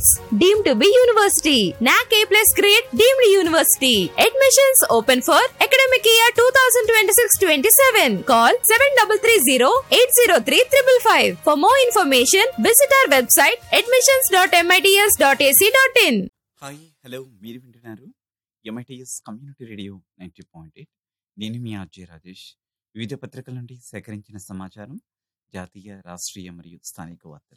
College, deemed to be university. NAC A plus grade, deemed university. Admissions open for academic year 2026-27. Call 7330-803-555. For more information, visit our website admissions.mits.ac.in. Hi hello మీరు వింటున్నారు MITS community radio ninety point eight నేను మీ RJ Rajesh వివిధ పత్రికల నుండి సేకరించిన సమాచారం జాతీయ రాష్ట్రీయ మరియు స్థానిక వార్తలు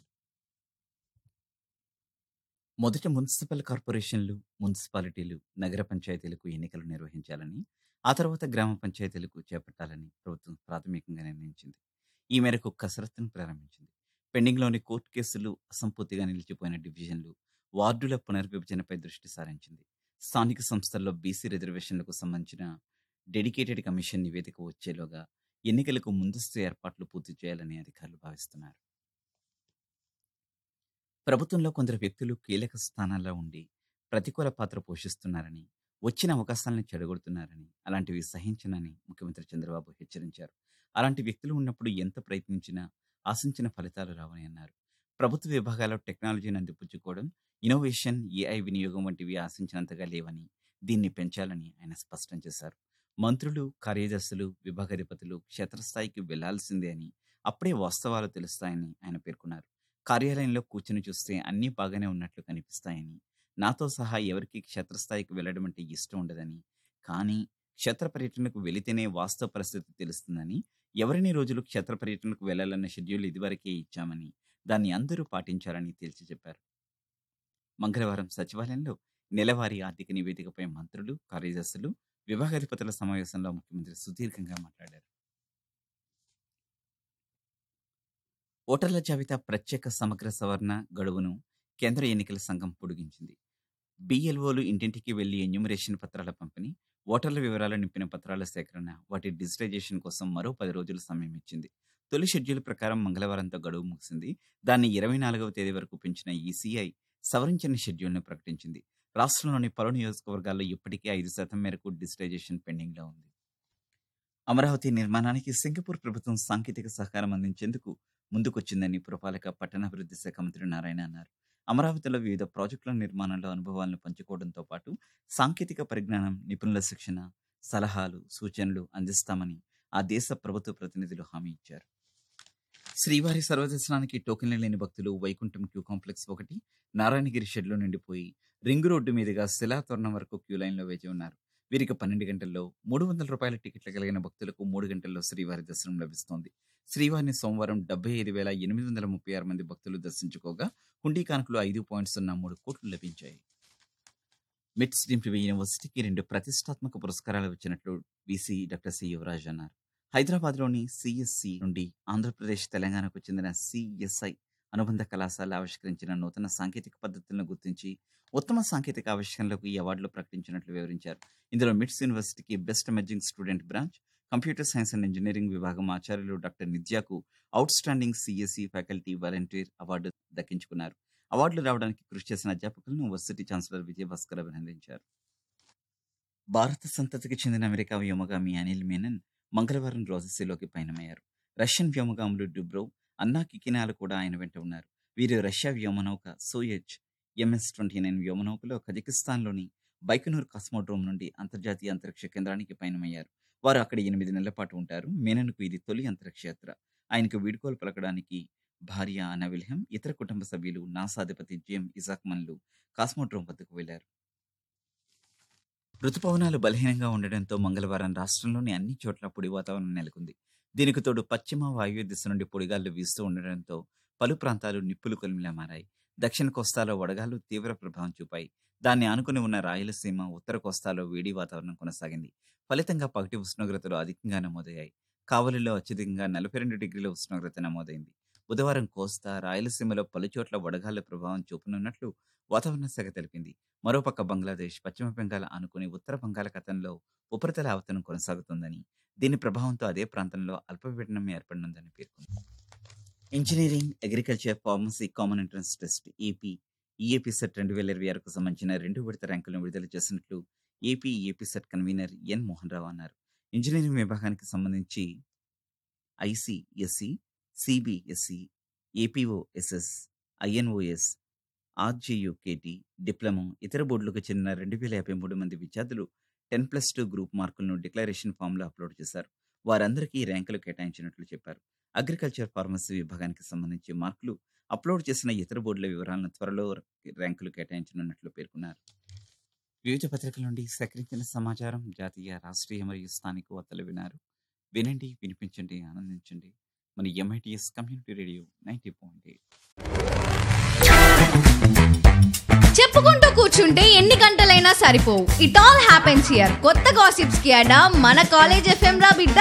మొదట మున్సిపల్ కార్పొరేషన్లు మున్సిపాలిటీలు నగర పంచాయతీలకు ఎన్నికలు నిర్వహించాలని ఆ తర్వాత గ్రామ పంచాయతీలకు చేపట్టాలని ప్రభుత్వం ప్రాథమికంగా నిర్ణయించింది ఈ మేరకు కసరత్తును ప్రారంభించింది పెండింగ్లోని కోర్టు కేసులు అసంపూర్తిగా నిలిచిపోయిన డివిజన్లు వార్డుల పునర్విభజనపై దృష్టి సారించింది స్థానిక సంస్థల్లో బీసీ రిజర్వేషన్లకు సంబంధించిన డెడికేటెడ్ కమిషన్ నివేదిక వచ్చేలోగా ఎన్నికలకు ముందస్తు ఏర్పాట్లు పూర్తి చేయాలని అధికారులు భావిస్తున్నారు ప్రభుత్వంలో కొందరు వ్యక్తులు కీలక స్థానాల్లో ఉండి ప్రతికూల పాత్ర పోషిస్తున్నారని వచ్చిన అవకాశాలను చెడగొడుతున్నారని అలాంటివి సహించనని ముఖ్యమంత్రి చంద్రబాబు హెచ్చరించారు అలాంటి వ్యక్తులు ఉన్నప్పుడు ఎంత ప్రయత్నించినా ఆశించిన ఫలితాలు రావని అన్నారు ప్రభుత్వ విభాగాల్లో టెక్నాలజీని అందిపుచ్చుకోవడం ఇన్నోవేషన్ ఏఐ వినియోగం వంటివి ఆశించినంతగా లేవని దీన్ని పెంచాలని ఆయన స్పష్టం చేశారు మంత్రులు కార్యదర్శులు విభాగాధిపతులు క్షేత్రస్థాయికి వెళ్లాల్సిందే అని అప్పుడే వాస్తవాలు తెలుస్తాయని ఆయన పేర్కొన్నారు కార్యాలయంలో కూర్చుని చూస్తే అన్నీ బాగానే ఉన్నట్లు కనిపిస్తాయని నాతో సహా ఎవరికి క్షేత్రస్థాయికి వెళ్ళడం అంటే ఇష్టం ఉండదని కానీ క్షేత్ర పర్యటనకు వెళితేనే వాస్తవ పరిస్థితి తెలుస్తుందని ఎవరిని రోజులు క్షేత్ర పర్యటనకు వెళ్లాలన్న షెడ్యూల్ ఇదివరకే ఇచ్చామని దాన్ని అందరూ పాటించాలని తేల్చి చెప్పారు మంగళవారం సచివాలయంలో నెలవారీ ఆర్థిక నివేదికపై మంత్రులు కార్యదర్శులు విభాగాధిపతుల సమావేశంలో ముఖ్యమంత్రి సుదీర్ఘంగా మాట్లాడారు ఓటర్ల జాబితా ప్రత్యేక సమగ్ర సవరణ గడువును కేంద్ర ఎన్నికల సంఘం పొడిగించింది బిఎల్ఓలు ఇంటింటికి వెళ్లి ఎన్యూమరేషన్ పత్రాల పంపిణీ ఓటర్ల వివరాలు నింపిన పత్రాల సేకరణ వాటి డిజిటైజేషన్ కోసం మరో పది రోజులు సమయం ఇచ్చింది తొలి షెడ్యూల్ ప్రకారం మంగళవారంతో గడువు ముగిసింది దాన్ని ఇరవై నాలుగవ తేదీ వరకు పెంచిన ఈసీఐ సవరించిన షెడ్యూల్ను ప్రకటించింది రాష్ట్రంలోని పలు నియోజకవర్గాల్లో ఇప్పటికే ఐదు శాతం మేరకు డిజిటైజేషన్ పెండింగ్లో ఉంది అమరావతి నిర్మాణానికి సింగపూర్ ప్రభుత్వం సాంకేతిక సహకారం అందించేందుకు ముందుకొచ్చిందని పురపాలక పట్టణాభివృద్ధి శాఖ మంత్రి నారాయణ అన్నారు అమరావతిలో వివిధ ప్రాజెక్టుల నిర్మాణంలో అనుభవాలను పంచుకోవడంతో పాటు సాంకేతిక పరిజ్ఞానం నిపుణుల శిక్షణ సలహాలు సూచనలు అందిస్తామని ఆ దేశ ప్రభుత్వ ప్రతినిధులు హామీ ఇచ్చారు శ్రీవారి సర్వదర్శనానికి టోకెన్లు లేని భక్తులు వైకుంఠం క్యూ కాంప్లెక్స్ ఒకటి నారాయణగిరి షెడ్లో నిండిపోయి రింగ్ రోడ్డు మీదుగా శిలాతోరణం వరకు క్యూ లైన్లో వేచి ఉన్నారు వీరికి పన్నెండు గంటల్లో మూడు వందల రూపాయల టికెట్లు కలిగిన భక్తులకు మూడు గంటల్లో శ్రీవారి దర్శనం లభిస్తోంది శ్రీవారిని సోమవారం డెబ్బై ఐదు వేల ఎనిమిది వందల ముప్పై ఆరు మంది భక్తులు దర్శించుకోగా హుండీ కానుకలు ఐదు పాయింట్ సున్నా మూడు కోట్లు లభించాయి మిట్స్ డింపి యూనివర్సిటీకి రెండు ప్రతిష్టాత్మక పురస్కారాలు వచ్చినట్లు బీసీ డాక్టర్ సి యువరాజ్ అన్నారు హైదరాబాద్లోని సిఎస్సి నుండి ఆంధ్రప్రదేశ్ తెలంగాణకు చెందిన సిఎస్ఐ అనుబంధ కళాశాల ఆవిష్కరించిన నూతన సాంకేతిక పద్ధతులను గుర్తించి ఉత్తమ సాంకేతిక ఆవిష్కరణలకు ఈ అవార్డులు ప్రకటించినట్లు వివరించారు ఇందులో మిట్స్ యూనివర్సిటీకి best emerging student branch computer science and engineering విభాగం ఆచార్యులు డాక్టర్ నిత్యాకు outstanding CSC faculty volunteer award దక్కించుకున్నారు అవార్డులు రావడానికి కృషి చేసిన అధ్యాపకులను వర్సిటీ ఛాన్సలర్ విజయభాస్కర్ అభినందించారు భారత సంతతికి చెందిన అమెరికా వ్యోమగామి అనిల్ మేనన్ మంగళవారం రోజసీలోకి పయనమయ్యారు రష్యన్ వ్యోమగాములు డుబ్రో అన్నా కికినాలు కూడా ఆయన వెంట ఉన్నారు వీరు రష్యా వ్యోమనౌక సోయెజ్ ఎంఎస్ ట్వంటీ నైన్ వ్యోమనౌకలో కజకిస్తాన్లోని బైకనూర్ కాస్మోడ్రోమ్ నుండి అంతర్జాతీయ అంతరిక్ష కేంద్రానికి పయనమయ్యారు వారు అక్కడ ఎనిమిది నెలల పాటు ఉంటారు మేనన్కు ఇది తొలి అంతరిక్ష యాత్ర ఆయనకు వీడ్కోలు పలకడానికి భార్య అన్న విల్హం ఇతర కుటుంబ సభ్యులు నాసా అధిపతి జేమ్ ఇజాక్మన్లు కాస్మోడ్రోమ్ వద్దకు వెళ్లారు రుతుపవనాలు బలహీనంగా ఉండడంతో మంగళవారం రాష్ట్రంలోని అన్ని చోట్ల పొడి వాతావరణం నెలకొంది దీనికి తోడు పశ్చిమ వాయువ్య దిశ నుండి పొడిగాళ్లు వీస్తూ ఉండడంతో పలు ప్రాంతాలు నిప్పులు కొలిమిలా మారాయి దక్షిణ కోస్తాలో వడగాలు తీవ్ర ప్రభావం చూపాయి దాన్ని ఆనుకుని ఉన్న రాయలసీమ ఉత్తర కోస్తాలో వేడి వాతావరణం కొనసాగింది ఫలితంగా పగటి ఉష్ణోగ్రతలు అధికంగా నమోదయ్యాయి కావలిలో అత్యధికంగా నలభై రెండు డిగ్రీల ఉష్ణోగ్రత నమోదైంది బుధవారం కోస్తా రాయలసీమలో పలుచోట్ల వడగాళ్ల ప్రభావం చూపనున్నట్లు వాతావరణ శాఖ తెలిపింది మరోపక్క బంగ్లాదేశ్ పశ్చిమ బెంగాల్ ఆనుకుని ఉత్తర బంగాళాఖాతంలో ఉపరితల ఆవర్తనం కొనసాగుతుందని దీని ప్రభావంతో అదే ప్రాంతంలో అల్పపీడనం ఏర్పడనుందని పేర్కొంది engineering agriculture pharmacy common entrance test AP EAP CET రెండు వేల ఇరవై ఆరుకు సంబంధించిన రెండు విడత ర్యాంకులను విడుదల చేసినట్లు AP AP CET convener N Mohan Rao అన్నారు ఇంజనీరింగ్ విభాగానికి సంబంధించి ICSE CBSE APOSS NIOS RGUKT diploma ఇతర బోర్డులకు చెందిన రెండు వేల యాభై మూడు మంది విద్యార్థులు టెన్ ప్లస్ టూ గ్రూప్ మార్కులను డిక్లరేషన్ ఫామ్లో అప్లోడ్ చేశారు వారందరికీ ర్యాంకులు కేటాయించినట్లు చెప్పారు అగ్రికల్చర్ ఫార్మసీ విభాగానికి సంబంధించి మార్కులు అప్లోడ్ చేసిన ఇతర బోర్డుల వివరాలను త్వరలో ర్యాంకులు కేటాయించనున్నట్లు పేర్కొన్నారు వివిధ పత్రికల నుండి సేకరించిన సమాచారం జాతీయ రాష్ట్రీయ మరియు స్థానిక వార్తలు వినారు వినండి వినిపించండి ఆనందించండి మన MITS community radio ninety point eight చెప్పుకుంటూ కూర్చుంటే ఎన్ని గంటలైనా సరిపోవు ఇట్ ఆల్ హ్యాపెన్స్ హియర్ కొత్త గాసిప్స్ కి అడా మన కాలేజ్ ఎఫ్ఎం రా బిడ్డ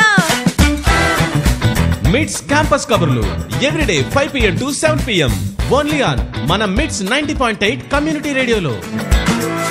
మిడ్స్ క్యాంపస్ కబుర్లు everyday five PM to seven PM only on మన MITS ninety point eight community రేడియోలో